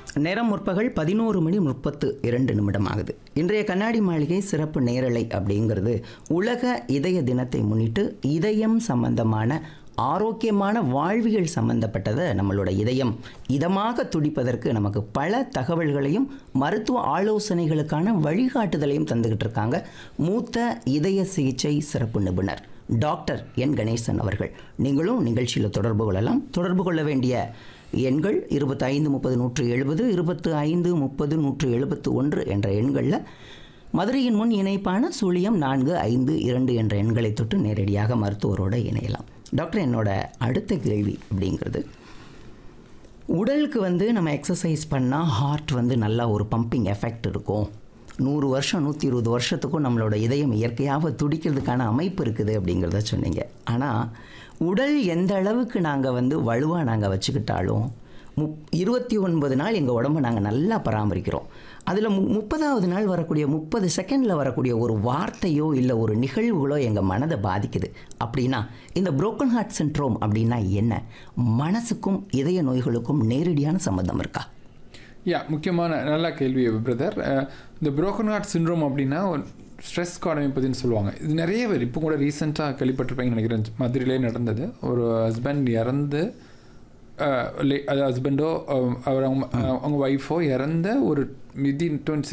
நேரம் முற்பகல் பதினோரு மணி முப்பத்து இரண்டு நிமிடம் ஆகுது இன்றைய கண்ணாடி மாளிகை சிறப்பு நேரலை அப்படிங்கிறது உலக இதய தினத்தை முன்னிட்டு இதயம் சம்பந்தமான ஆரோக்கியமான வாழ்வியல் சம்பந்தப்பட்டதை நம்மளோட இதயம் இதமாக துடிப்பதற்கு நமக்கு பல தகவல்களையும் மருத்துவ ஆலோசனைகளுக்கான வழிகாட்டுதலையும் தந்துக்கிட்டு இருக்காங்க மூத்த இதய சிகிச்சை சிறப்பு நிபுணர் டாக்டர் என் கணேசன் அவர்கள் நீங்களும் நிகழ்ச்சியில் தொடர்பு கொள்ளலாம் தொடர்பு கொள்ள வேண்டிய எண்கள் இருபத்தி ஐந்து முப்பது நூற்று எழுபது இருபத்து ஐந்து முப்பது நூற்று எழுபத்து ஒன்று என்ற எண்களில் மதுரையின் முன் இணைப்பான சுழியம் நான்கு ஐந்து இரண்டு என்ற எண்களை தொட்டு நேரடியாக மருத்துவரோடு இணையலாம் டாக்டர் என்னோட அடுத்த கேள்வி அப்படிங்கிறது உடலுக்கு வந்து நம்ம எக்ஸசைஸ் பண்ணால் ஹார்ட் வந்து நல்லா ஒரு பம்பிங் எஃபெக்ட் இருக்கும் நூறு வருஷம் நூற்றி இருபது வருஷத்துக்கும் நம்மளோட இதயம் இயற்கையாக துடிக்கிறதுக்கான அமைப்பு இருக்குது அப்படிங்கிறத சொன்னீங்க ஆனால் உடல் எந்த அளவுக்கு நாங்கள் வந்து வலுவாக நாங்கள் வச்சுக்கிட்டாலும் முப் இருபத்தி ஒன்பது நாள் எங்கள் உடம்பை நாங்கள் நல்லா பராமரிக்கிறோம் அதில் மு முப்பதாவது நாள் வரக்கூடிய முப்பது செகண்டில் வரக்கூடிய ஒரு வார்த்தையோ இல்லை ஒரு நிகழ்வுகளோ எங்கள் மனதை பாதிக்குது அப்படின்னா இந்த புரோக்கன் ஹார்ட் சின்ட்ரோம் அப்படின்னா என்ன மனசுக்கும் இதய நோய்களுக்கும் நேரடியான சம்மந்தம் இருக்கா யா முக்கியமான நல்ல கேள்வி பிரதர் இந்த புரோக்கன் ஹார்ட் சிண்ட்ரோம் அப்படின்னா ஸ்ட்ரெஸ் காடமைப்பதுன்னு சொல்லுவாங்க இது நிறைய பேர் இப்போ கூட ரீசெண்டாக கேள்விப்பட்டிருப்பீங்கன்னு நினைக்கிறேன் மதுரையிலே நடந்தது ஒரு ஹஸ்பண்ட் இறந்து அஹ், லே- அது ஹஸ்பண்டோ அவர் அவங்க அவங்க ஒய்ஃபோ இறந்த ஒரு வித்தின் டுவெண்ட்டி